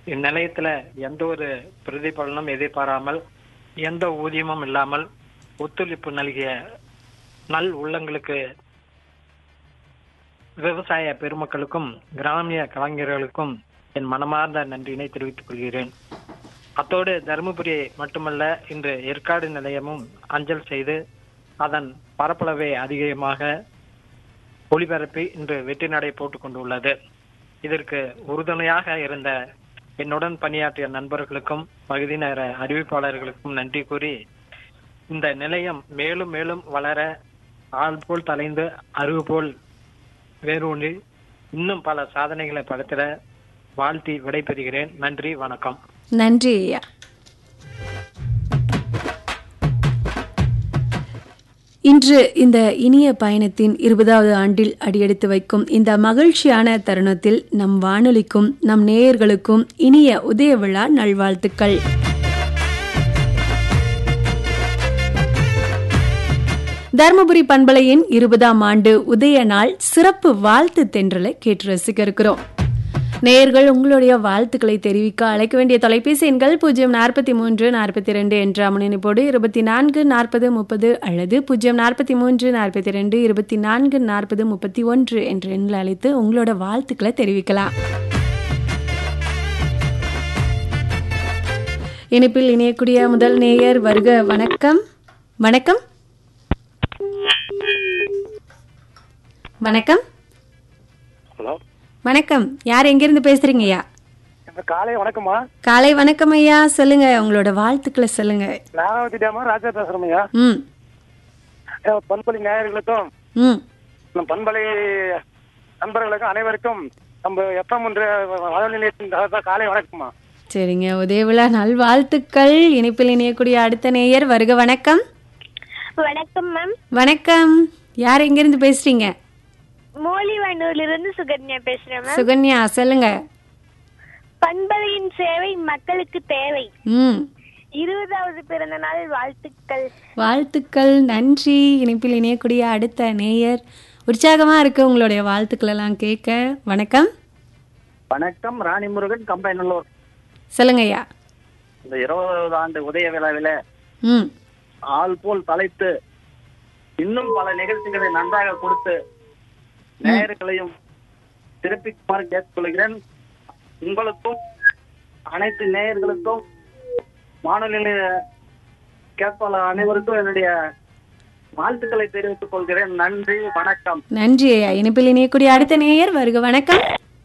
இந்நிலையத்துல எந்த ஒரு பிரதிபலனும் எதிர்பாராமல் எந்த ஊதியமும் இல்லாமல் ஒத்துழைப்பு நல்கிய நல் உள்ளங்களுக்கு விவசாய பெருமக்களுக்கும் கிராமிய கலைஞர்களுக்கும் என் மனமார்ந்த நன்றியினை தெரிவித்துக் கொள்கிறேன் அத்தோடு தருமபுரி மட்டுமல்ல இன்று ஏற்காடு நிலையமும் அஞ்சல் செய்து அதன் பரப்பளவை அதிகமாக ஒளிபரப்பி இன்று வெற்றி நடை போட்டுக் கொண்டுள்ளது இதற்கு உறுதுணையாக இருந்த என்னுடன் பணியாற்றிய நண்பர்களுக்கும் பகுதி நேர அறிவிப்பாளர்களுக்கும் நன்றி கூறி இந்த நிலையம் மேலும் மேலும் வளர ஆள் போல் தலைந்து அருகு போல் வேரூன்றி இன்னும் பல சாதனைகளை படைத்திட வாழ்த்தி விடைபெறுகிறேன் நன்றி வணக்கம் நன்றி ஐயா இன்று இந்த இனிய பயணத்தின் இருபதாவது ஆண்டில் அடியெடுத்து வைக்கும் இந்த மகிழ்ச்சியான தருணத்தில் நம் வானொலிக்கும் நம் நேயர்களுக்கும் இனிய உதய விழா நல்வாழ்த்துக்கள் தருமபுரி பண்பலையின் இருபதாம் ஆண்டு உதய நாள் சிறப்பு வாழ்த்து தென்றலை கேட்டு ரசிக்க இருக்கிறோம் நேயர்கள் உங்களுடைய வாழ்த்துக்களை தெரிவிக்க அழைக்க வேண்டிய தொலைபேசி எண்கள் பூஜ்ஜியம் நாற்பத்தி மூன்று நாற்பத்தி ரெண்டு என்ற முனைப்போடு இருபத்தி நான்கு நாற்பது முப்பது அல்லது பூஜ்ஜியம் நாற்பத்தி மூன்று நாற்பத்தி ரெண்டு இருபத்தி நான்கு நாற்பது முப்பத்தி ஒன்று என்ற எண்ணில் அழைத்து உங்களோட வாழ்த்துக்களை தெரிவிக்கலாம் இணைப்பில் இணையக்கூடிய முதல் நேயர் வருக வணக்கம் வணக்கம் வணக்கம் ஹலோ வணக்கம் யார் எங்கிருந்து பேசுறீங்க ஐயா காலை வணக்கம்மா காலை வணக்கம் ஐயா சொல்லுங்க உங்களோட வாழ்த்துக்களை சொல்லுங்க நானாவதி டேமா ராஜா பேசுறேன் ஐயா ம் அஹ் பண்பலை நேயர்களுக்கும் ம் நம் பண்பலை நண்பர்களுக்கும் அனைவருக்கும் நம்ம எஃப்எம் என்ற வானொலி நிலையத்தின் சார்பா காலை வணக்கம்மா சரிங்க உதயவிழா நல்வாழ்த்துக்கள் இணைப்பில் இணையக்கூடிய அடுத்த நேயர் வருக வணக்கம் வணக்கம் மேம் வணக்கம் யார் எங்கிருந்து பேசுறீங்க மோலிவனூர்ல இருந்து சுகன்யா பேசுறேன் மேம் சுகன்யா சொல்லுங்க பண்பலையின் சேவை மக்களுக்கு தேவை ம் இருபதாவது பிறந்த நாள் வாழ்த்துக்கள் வாழ்த்துக்கள் நன்றி இணைப்பில் இணையக்கூடிய அடுத்த நேயர் உற்சாகமா இருக்கு உங்களுடைய வாழ்த்துக்கள் எல்லாம் கேட்க வணக்கம் வணக்கம் ராணி முருகன் கம்பைநல்லூர் சொல்லுங்க ஐயா இந்த இருபதாவது ஆண்டு உதய விழாவில ம் ஆள் போல் தலைத்து இன்னும் பல நிகழ்ச்சிகளை நன்றாக கொடுத்து நேயர்களையும் திருப்பிக்குமாறு கேட்டுக்கொள்கிறேன் உங்களுக்கும் அனைத்து நேயர்களுக்கும் வானொலி கேட்பாளர் அனைவருக்கும் என்னுடைய வாழ்த்துக்களை தெரிவித்துக் கொள்கிறேன் நன்றி வணக்கம் நன்றி ஐயா இணைப்பில் இணையக்கூடிய அடுத்த நேயர் வருக வணக்கம்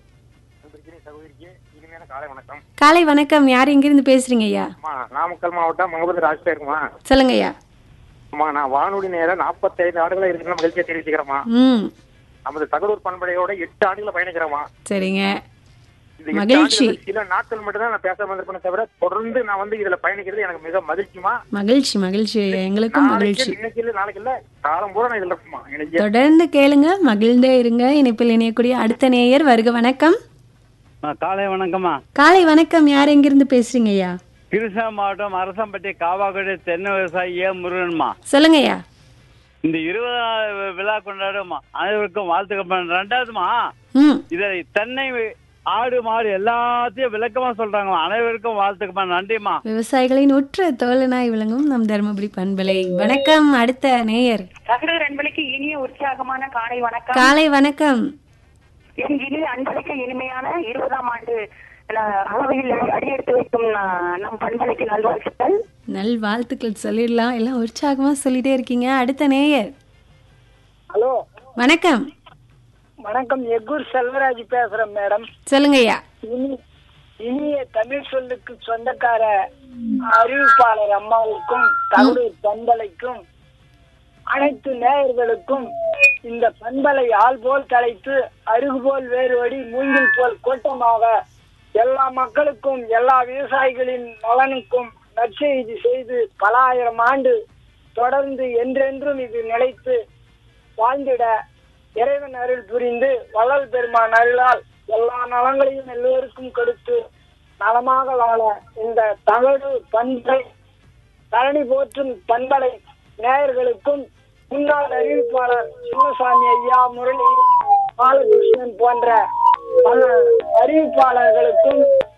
சகோதரிக்கு இனிமையான காலை வணக்கம் காலை வணக்கம் யார் எங்கிருந்து பேசுறீங்க ஐயா அம்மா நாமக்கல் மாவட்டம் மகபதி ராஜ்பேர் இருக்குமா சொல்லுங்க ஐயா அம்மா நான் வானொலி நேரம் நாற்பத்தைந்து ஆண்டுகளா இருக்கிற மகிழ்ச்சியை தெரிவிச்சுக்கிறேம்மா ம் நமது தகடூர் பண்படையோட எட்டு ஆண்டுகளை பயணிக்கிறோமா சரிங்க இந்த எட்டு மகிழ்ச்சி. ஆண்டுகள்ல சில நாட்கள் மட்டும் தான் நான் பேச வந்திருப்பேனே தவிர தொடர்ந்து நான் வந்து இதுல பயணிக்கிறது எனக்கு மிக மகிழ்ச்சிமா மகிழ்ச்சி மகிழ்ச்சி ஐயா எங்களுக்கும் நாளைக்கு மகிழ்ச்சி இன்னைக்கு இல்ல நாளைக்கு இல்ல காலம் பூரா நான் இதுல இருக்குமா எனக்கு தொடர்ந்து கேளுங்க மகிழ்ந்தே இருங்க இணைப்பில் இணையக்கூடிய அடுத்த நேயர் வருக வணக்கம் காலை வணக்கம்மா காலை வணக்கம் யார் எங்கிருந்து பேசுறீங்க ஐயா கிருஷ்ணா மாவட்டம் அரசம்பட்டி காவாக்குடி தென்னை விவசாயி ஏ முருகன்மா சொல்லுங்க ஐயா இந்த இருபதாவது விழா கொண்டாடும் அனைவருக்கும் வாழ்த்துக்கள் ரெண்டாவதுமா ம் இதை தென்னை ஆடு மாடு எல்லாத்தையும் விளக்கமா சொல்றாங்க அனைவருக்கும் வாழ்த்துக்கம்மா நன்றிம்மா விவசாயிகளின் உற்ற தோழனாய் விளங்கும் நம் தருமபுரி பண்பலை வணக்கம் அடுத்த நேயர் தகடூர் அன்பளிக்கு இனிய உற்சாகமான காலை வணக்கம் காலை வணக்கம் என் இனிய அன்பளிக்கு இனிமையான இருபதாம் ஆண்டு அஹ், அளவையில் அடியெடுத்து வைக்கும் அஹ், நம் பண்பலைக்கு நல்வாழ்த்துக்கள் நல் வாழ்த்துக்கள் சொல்லிடலாம் எல்லாம் உற்சாகமா சொல்லிட்டே இருக்கீங்க அடுத்த நேயர் ஹலோ வணக்கம் வணக்கம் எக்கூர் செல்வராஜ் பேசுறேன் மேடம் சொல்லுங்க ஐயா இனி இனிய தமிழ் சொல்லுக்கு சொந்தக்கார அறிவிப்பாளர் அம்மாவுக்கும் தகடூர் பண்பலைக்கும் அனைத்து நேயர்களுக்கும் இந்த பண்பலை ஆள் போல் தலைத்து அருகு போல் வேறுபடி மூங்கில் போல் கூட்டமாக எல்லா மக்களுக்கும் எல்லா விவசாயிகளின் நலனுக்கும் நற்செய்தி செய்து பல ஆயிரம் ஆண்டு தொடர்ந்து என்றென்றும் இது நிலைத்து வாழ்ந்திட இறைவன் அருள் புரிந்து வள்ளல் பெருமான் அருளால் எல்லா நலங்களையும் எல்லோருக்கும் கொடுத்து நலமாக வாழ இந்த தகடு பண்பை தரணி போற்றும் பண்பலை நேயர்களுக்கும் முன்னாள் அறிவிப்பாளர் சின்னசாமி ஐயா முரளி பாலகிருஷ்ணன் போன்ற பல அறிவிப்பாளர்களுக்கும்